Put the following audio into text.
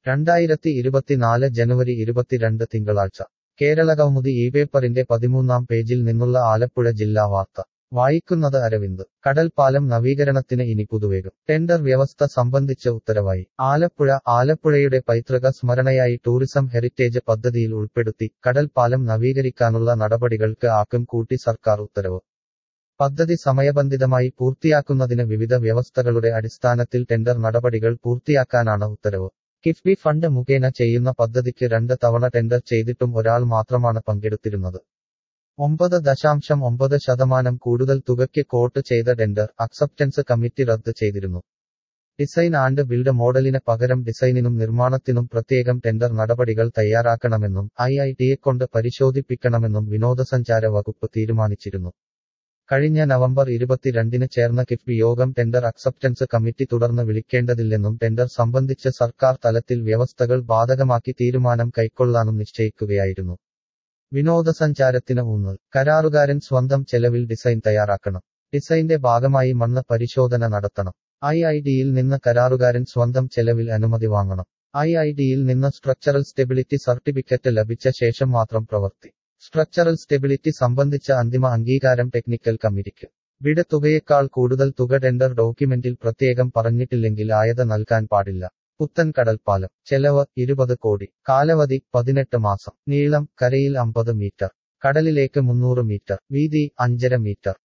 രണ്ടായിരത്തി ഇരുപത്തിനാല് ജനുവരി ഇരുപത്തിരണ്ട് തിങ്കളാഴ്ച കേരള കൗമുദി ഈ പേപ്പറിന്റെ പതിമൂന്നാം പേജിൽ നിന്നുള്ള ആലപ്പുഴ ജില്ലാ വാർത്ത വായിക്കുന്നത് അരവിന്ദ് കടൽപ്പാലം നവീകരണത്തിന് ഇനി പുതുവേഗം ടെൻഡർ വ്യവസ്ഥ സംബന്ധിച്ച ഉത്തരവായി ആലപ്പുഴ ആലപ്പുഴയുടെ പൈതൃക സ്മരണയായി ടൂറിസം ഹെറിറ്റേജ് പദ്ധതിയിൽ ഉൾപ്പെടുത്തി കടൽപ്പാലം നവീകരിക്കാനുള്ള നടപടികൾക്ക് ആക്കം കൂട്ടി സർക്കാർ ഉത്തരവ് പദ്ധതി സമയബന്ധിതമായി പൂർത്തിയാക്കുന്നതിന് വിവിധ വ്യവസ്ഥകളുടെ അടിസ്ഥാനത്തിൽ ടെൻഡർ നടപടികൾ പൂർത്തിയാക്കാനാണ് ഉത്തരവ് കിഫ്ബി ഫണ്ട് മുഖേന ചെയ്യുന്ന പദ്ധതിക്ക് രണ്ട് തവണ ടെൻഡർ ചെയ്തിട്ടും ഒരാൾ മാത്രമാണ് പങ്കെടുത്തിരുന്നത് ഒമ്പത് ദശാംശം ഒമ്പത് ശതമാനം കൂടുതൽ തുകയ്ക്ക് കോട്ട് ചെയ്ത ടെൻഡർ അക്സെപ്റ്റൻസ് കമ്മിറ്റി റദ്ദ് ചെയ്തിരുന്നു ഡിസൈൻ ആൻഡ് ബിൽഡ് മോഡലിന് പകരം ഡിസൈനിനും നിർമ്മാണത്തിനും പ്രത്യേകം ടെൻഡർ നടപടികൾ തയ്യാറാക്കണമെന്നും ഐ ഐ ടിയെക്കൊണ്ട് പരിശോധിപ്പിക്കണമെന്നും വിനോദസഞ്ചാര വകുപ്പ് തീരുമാനിച്ചിരുന്നു കഴിഞ്ഞ നവംബർ ഇരുപത്തിരണ്ടിന് ചേർന്ന കിഫ്ബി യോഗം ടെൻഡർ അക്സെപ്റ്റൻസ് കമ്മിറ്റി തുടർന്ന് വിളിക്കേണ്ടതില്ലെന്നും ടെൻഡർ സംബന്ധിച്ച് സർക്കാർ തലത്തിൽ വ്യവസ്ഥകൾ ബാധകമാക്കി തീരുമാനം കൈക്കൊള്ളാനും നിശ്ചയിക്കുകയായിരുന്നു വിനോദസഞ്ചാരത്തിന് ഊന്നൽ കരാറുകാരൻ സ്വന്തം ചെലവിൽ ഡിസൈൻ തയ്യാറാക്കണം ഡിസൈന്റെ ഭാഗമായി മണ്ണ് പരിശോധന നടത്തണം ഐ ഐ ഡിയിൽ നിന്ന് കരാറുകാരൻ സ്വന്തം ചെലവിൽ അനുമതി വാങ്ങണം ഐ ഐ ഡിയിൽ നിന്ന് സ്ട്രക്ചറൽ സ്റ്റെബിലിറ്റി സർട്ടിഫിക്കറ്റ് ലഭിച്ച ശേഷം മാത്രം പ്രവർത്തി സ്ട്രക്ചറൽ സ്റ്റെബിലിറ്റി സംബന്ധിച്ച അന്തിമ അംഗീകാരം ടെക്നിക്കൽ കമ്മിറ്റിക്ക് വിട തുകയേക്കാൾ കൂടുതൽ തുക ടെൻഡർ ഡോക്യുമെന്റിൽ പ്രത്യേകം പറഞ്ഞിട്ടില്ലെങ്കിൽ ആയത് നൽകാൻ പാടില്ല പുത്തൻ കടൽപ്പാലം ചെലവ് ഇരുപത് കോടി കാലവധി പതിനെട്ട് മാസം നീളം കരയിൽ അമ്പത് മീറ്റർ കടലിലേക്ക് മുന്നൂറ് മീറ്റർ വീതി അഞ്ചര മീറ്റർ